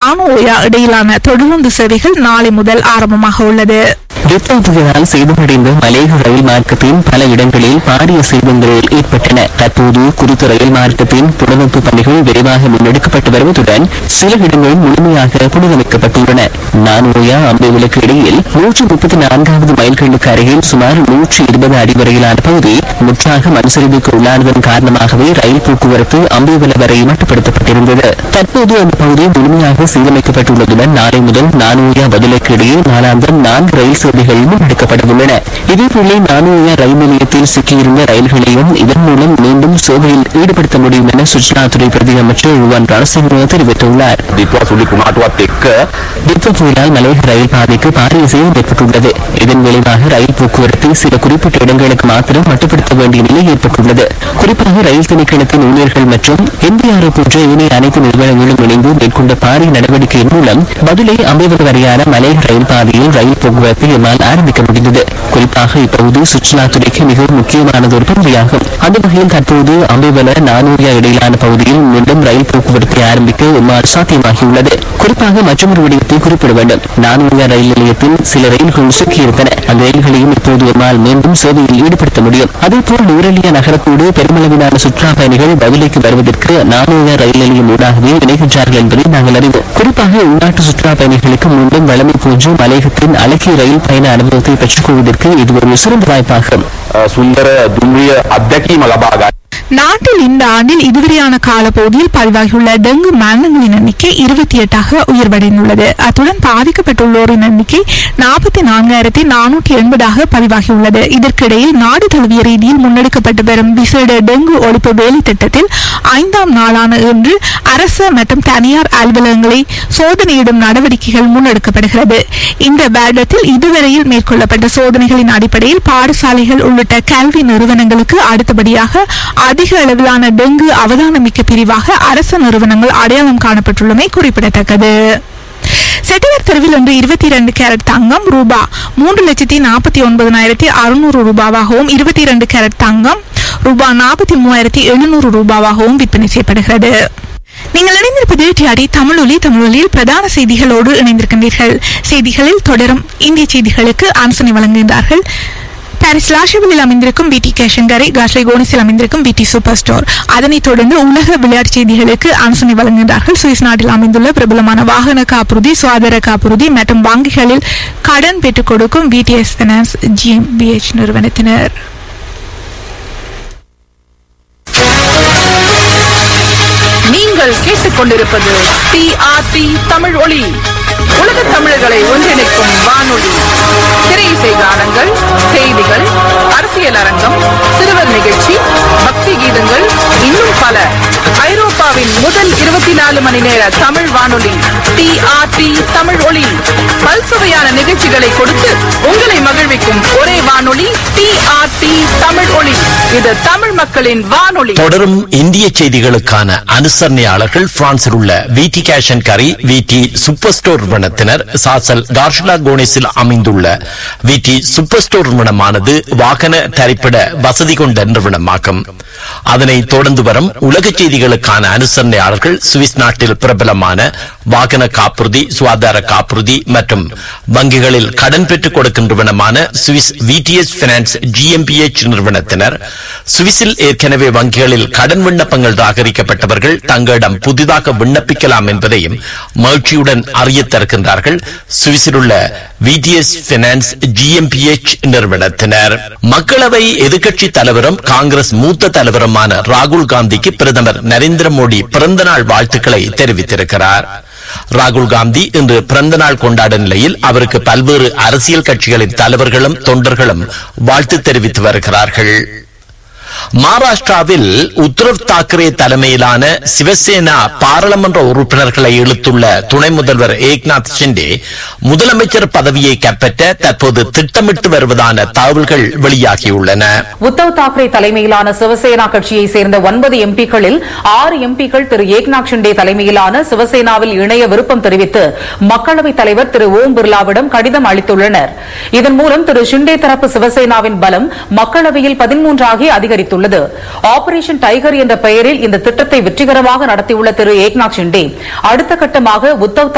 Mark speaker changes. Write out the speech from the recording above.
Speaker 1: நானோயா இடையிலான தொடர்ந்து சேவைகள் நாளை முதல் ஆரம்பமாக உள்ளது
Speaker 2: டிப்ளோ புயலால் சேதமடைந்த மலேக ரயில் மார்க்கத்தின் பல இடங்களில் பாரிய சேதங்கள் ஏற்பட்டன தற்போது குறித்த ரயில் மார்க்கத்தின் புனரமைப்பு பணிகள் விரைவாக முன்னெடுக்கப்பட்டு வருவதுடன் சில இடங்கள் முழுமையாக புனரமைக்கப்பட்டுள்ளன நானோயா அம்பேவிலுக்கு இடையில் நூற்றி முப்பத்தி நான்காவது மைல்களுக்கு அருகில் சுமார் நூற்றி இருபது அடி வரையிலான பகுதி முற்றாக மண்சரிவுக்கு உள்ளானதன் காரணமாகவே ரயில் போக்குவரத்து அம்பேவல வரை மட்டுப்படுத்தப்பட்டிருந்தது தற்போது அந்த பகுதி முழுமையாக சீரமைக்கப்பட்டுள்ளதுடன் நாளை முதல் நானூயா பதிலுக்கு இடையே நாளாந்தம் நான்கு ரயில் சேவைகள் முன்னெடுக்கப்படவுள்ளன இதேபோல நானூயா ரயில் நிலையத்தில் சிக்கியிருந்த ரயில்களையும் இதன் மூலம் மீண்டும் சேவையில் ஈடுபடுத்த முடியும் என சுற்றுலாத்துறை பிரதி அமைச்சர் யுவன் ரணசிங்க தெரிவித்துள்ளார்
Speaker 3: දිපුව සුළි කුණාටුවත් එක්ක
Speaker 2: டிப்போ புயலால் மலையக ரயில் பாதைக்கு பாரிய சேதம் ஏற்பட்டுள்ளது இதன் விளைவாக ரயில் போக்குவரத்தை சில குறிப்பிட்ட இடங்களுக்கு மாத்திரம் மட்டுப்படுத்த வேண்டிய நிலை ஏற்பட்டுள்ளது குறிப்பாக ரயில் திணைக்களத்தின் ஊழியர்கள் மற்றும் எம்பிஆர் போன்ற ஏனைய அனைத்து நிறுவனங்களும் இணைந்து மேற்கொண்ட பாரிய நடவடிக்கையின் மூலம் பதிலை அம்பேவல் வரையான மலையக ரயில் பாதையில் ரயில் போக்குவரத்தை எம்மால் ஆரம்பிக்க முடிந்தது குறிப்பாக இப்பகுதி சுற்றுலாத்துறைக்கு மிகவும் முக்கியமானது ஒரு பகுதியாகும் அந்த வகையில் தற்போது அம்பேவல நானூரியா இடையிலான பகுதியில் மீண்டும் ரயில் போக்குவரத்தை ஆரம்பிக்க எம்மால் சாத்தியமாகியுள்ளது குறிப்பாக மற்றொரு விடயத்தை குறிப்பிட வேண்டும் நானூரியா ரயில் நிலையத்தில் சில ரயில்கள் சிக்கியிருந்தன அந்த ரயில்களையும் இப்போது எம்மால் மீண்டும் சேவையில் ஈடுபடுத்த முடியும் அதேபோல் நூரலியா நகரத்தோடு பெருமளவிலான சுற்றுலா பயணிகள் பதிலைக்கு வருவதற்கு நானூரியா ரயில் நிலையம் ஊடாகவே இணைகின்றார்கள் என்பதை நாங்கள் அறிவோம் குறிப்பாக உள்நாட்டு சுற்றுலா பயணிகளுக்கு மீண்டும் வளமை போன்று மலையகத்தின் அழகிய ரயில் பயண அனுபவத்தை பெற்றுக் கொள்வதற்கு இது ஒரு சிறந்த வாய்ப்பாகும்
Speaker 3: අ, සුන්දර දුම්රිය අත්දැකීම ලබා ගන්න.
Speaker 1: நாட்டில் இந்த ஆண்டில் இதுவரையான காலப்பகுதியில் பதிவாகியுள்ள டெங்கு மரணங்களின் எண்ணிக்கை இருபத்தி எட்டாக உயர்வடைந்துள்ளது அத்துடன் பாதிக்கப்பட்டுள்ளோரின் எண்ணிக்கை நாற்பத்தி நான்காயிரத்தி நானூற்றி எண்பதாக பதிவாகியுள்ளது இதற்கிடையில் நாடு தழுவிய ரீதியில் முன்னெடுக்கப்பட்டு வரும் விசேட டெங்கு ஒழிப்பு வேலை திட்டத்தில் ஐந்தாம் நாளான இன்று அரசு மற்றும் தனியார் அலுவலகங்களை சோதனையிடும் நடவடிக்கைகள் முன்னெடுக்கப்படுகிறது இந்த வருடத்தில் இதுவரையில் மேற்கொள்ளப்பட்ட சோதனைகளின் அடிப்படையில் பாடசாலைகள் உள்ளிட்ட கல்வி நிறுவனங்களுக்கு அடுத்தபடியாக அதிக அளவிலான டெங்கு அவதானமிக்க பிரிவாக அரசு நிறுவனங்கள் அடையாளம் காணப்பட்டுள்ளமை குறிப்பிடத்தக்கது செட்டியார் தெருவில் இன்று இருபத்தி இரண்டு கேரட் தங்கம் ரூபா மூன்று லட்சத்தி நாற்பத்தி ஒன்பதனாயிரத்தி அறுநூறு ரூபாவாகவும் இருபத்தி இரண்டு கேரட் தங்கம் ரூபா நாற்பத்தி மூவாயிரத்தி எழுநூறு ரூபாவாகவும் விற்பனை செய்யப்படுகிறது நீங்கள் இணைந்திருப்பது டிஆடி தமிழொலி தமிழொலியில் பிரதான செய்திகளோடு இணைந்திருக்கின்றீர்கள் செய்திகளில் தொடரும் இந்திய செய்திகளுக்கு ஆலோசனை வழங்குகின்றார்கள் பாரிஸ் லாஷபிளில் அமைந்திருக்கும் பிடி கேஷங்கரை காஷ்லை கோனிஸில் அமைந்திருக்கும் பிடி சூப்பர் ஸ்டோர் அதனைத் தொடர்ந்து உலக விளையாட்டு செய்திகளுக்கு ஆலோசனை வழங்குகின்றார்கள் சுவிஸ் நாட்டில் அமைந்துள்ள பிரபலமான வாகன காப்புறுதி சுகாதார காப்புறுதி மற்றும் வங்கிகளில் கடன் பெற்றுக் கொடுக்கும் பிடிஎஸ் பினான்ஸ் ஜிஎம்பிஎச் நிறுவனத்தினர்
Speaker 4: நீங்கள் கேட்டுக்கொண்டிருப்பது டிஆர்டி தமிழ் ஒளி உலக தமிழர்களை ஒன்றிணைக்கும் வானொலி திரை இசை கானங்கள் செய்திகள் அரசியல் அரங்கம் சிறுவர் நிகழ்ச்சி பக்தி கீதங்கள் இன்னும் பல ஐரோப்பாவின் முதல் இருபத்தி நாலு மணி நேர தமிழ் வானொலி டிஆர்டி தமிழ் ஒளி பல்சுவையான நிகழ்ச்சிகளை கொடுத்து உங்களை மகிழ்விக்கும் ஒரே வானொலி டிஆர்டி தமிழ் ஒளி இது தமிழ் மக்களின் வானொலி
Speaker 5: தொடரும் இந்திய செய்திகளுக்கான அனுசரணையாளர்கள் பிரான்சில் உள்ள விடி கேஷன் கரி விடி சூப்பர் ஸ்டோர் நிறுவனத்தினர் சாசல் கார்ஷிலா கோனிஸில் அமைந்துள்ள விடி சூப்பர் ஸ்டோர் நிறுவனமானது வாகன தரிப்பிட வசதி கொண்ட நிறுவனமாகும் அதனைத் தொடர்ந்து வரும் உலக செய்திகளுக்கான அனுசரணையாளர்கள் சுவிஸ் நாட்டில் பிரபலமான வாகன காப்புறுதி சுகாதார காப்புறுதி மற்றும் வங்கிகளில் கடன் பெற்றுக் கொடுக்கும் நிறுவனமான சுவிஸ் விடிஎஸ் பினான்ஸ் ஜிஎம்பிஎச் நிறுவனத்தினர் சுவிஸில் ஏற்கனவே வங்கிகளில் கடன் விண்ணப்பங்கள் ராகரிக்கப்பட்டவர்கள் தங்களிடம் புதிதாக விண்ணப்பிக்கலாம் என்பதையும் மகிழ்ச்சியுடன் அறிய தருகின்றார்கள் சுவிஸில் உள்ள விடிஎஸ் பினான்ஸ் ஜிஎம்பிஎச் நிறுவனத்தினர் மக்களவை எதிர்க்கட்சி தலைவரும் காங்கிரஸ் மூத்த தலைவருமான ராகுல் காந்திக்கு பிரதமர் நரேந்திர மோடி பிறந்தநாள் வாழ்த்துக்களை தெரிவித்திருக்கிறார் ராகுல் காந்தி இன்று பிறந்த நாள் கொண்டாடும் நிலையில் அவருக்கு பல்வேறு அரசியல் கட்சிகளின் தலைவர்களும் தொண்டர்களும் வாழ்த்து தெரிவித்து வருகிறார்கள் மகாராஷ்டிராவில் உத்தரவ் தாக்கரே தலைமையிலான சிவசேனா பாராளுமன்ற உறுப்பினர்களை இழுத்துள்ள துணை முதல்வர் ஏக்நாத் ஷிண்டே முதலமைச்சர் பதவியை கைப்பற்ற தற்போது திட்டமிட்டு வருவதான தகவல்கள் வெளியாகியுள்ளன
Speaker 6: உத்தவ் தாக்கரே தலைமையிலான சிவசேனா கட்சியை சேர்ந்த ஒன்பது எம்பிக்களில் ஆறு எம்பிக்கள் திரு ஏக்நாத் ஷிண்டே தலைமையிலான சிவசேனாவில் இணைய விருப்பம் தெரிவித்து மக்களவைத் தலைவர் திரு ஓம் பிர்லாவிடம் கடிதம் அளித்துள்ளனர் இதன் மூலம் திரு ஷிண்டே தரப்பு சிவசேனாவின் பலம் மக்களவையில் பதிமூன்றாகி அதிகரித்துள்ளது ஆபரேஷன் டைகர் என்ற பெயரில் இந்த திட்டத்தை வெற்றிகரமாக நடத்தியுள்ள திரு ஏக்நாத் ஷிண்டே அடுத்த கட்டமாக உத்தவ்